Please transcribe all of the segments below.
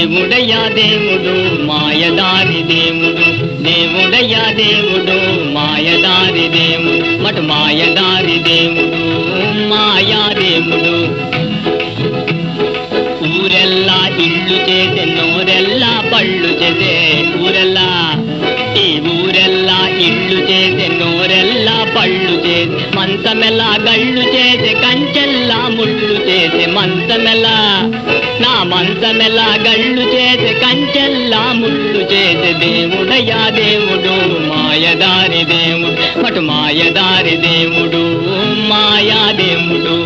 దేవుడయ్యా దేవుడు మాయదారి దేవుడు దేవుడయ్యా దేవుడు మాయదారి దేవుడు మటు మాయదారి దేవుడు మాయా దేవుడు ఊరెల్లా ఇల్లు చేసే నోరెల్లా పళ్ళు చేసే ఊరెల్లా ఈ ఊరెల్లా ఇల్లు చేసే నోరెల్లా పళ్ళు చేసే మంచమెల్లా గళ్ళు చేసే కంచెల్లా ముళ్ళు చేసే మంచమెల్లా నా మంచమెల్లా గళ్ళు చేసే కంచెల్లా ముళ్ళు చేసే దేవుడయ్యా దేవుడు మాయదారి దేవుడు మటు మాయదారి దేవుడు మాయా దేవుడు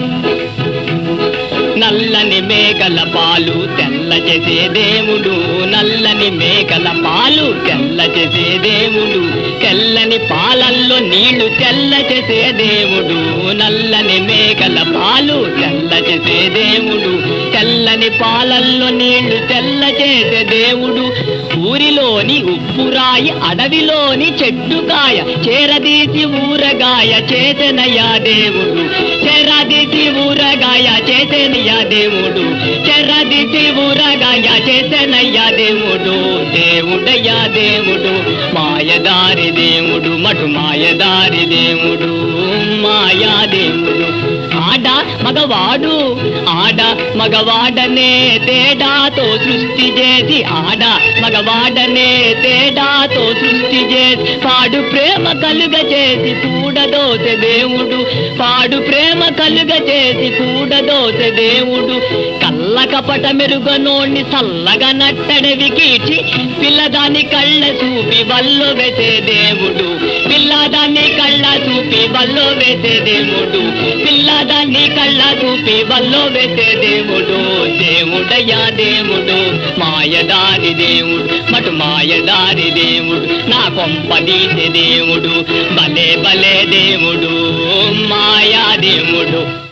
నల్లని మేకల పాలు తెల్ల చేసే దేవుడు నల్లని మేకల పాలు తెల్ల చేసే దేవుడు తెల్లని పాలల్లో నీళ్లు తెల్ల చేసే దేవుడు నల్లని మేకల పాలు తెల్ల చేసే దేవుడు తెల్లని పాలల్లో నీళ్లు తెల్ల చేసే దేవుడు ఊరిలోని ఉప్పురాయి అడవిలోని చెట్టుకాయ చేరదీసి ఊరగాయ చేతనయ్యా దేవుడు చెరదీసి ఊరగాయ చేతనయ్యా దేవుడు చెరదీసి ఊరగాయ చేతనయ్యా దేవుడు దేవుడయ్యా దేవుడు మాయదారి దేవుడు మటు మాయదారి దేవుడు మాయా దేవుడు ఆడ మగవాడు ఆడ మగవాడనే తేడాతో సృష్టి చేసి ఆడ మగవాడనే తేడాతో సృష్టి చేసి పాడు ప్రేమ కలుగ చేసి కూడదోసె దేవుడు పాడు ప్రేమ కలుగ చేసి కూడదోసె దేవుడు కళ్ళ కపట మెరుగనోణ్ణి చల్లగా నట్టడవి కీచి పిల్లదాని కళ్ళ చూపి వల్లో వేసే దేవుడు పిల్లదాన్ని కళ్ళ చూపి వల్లో వేసే దేవుడు పిల్లదాన్ని కళ్ళ చూపి వల్లో వేసే దేవుడు దేవుడయ్యా దేవుడు మాయదారి దేవుడు మటు మాయదారి దేవుడు నా కొంపదీసే దేవుడు భలే భలే దేవుడు మాయా దేవుడు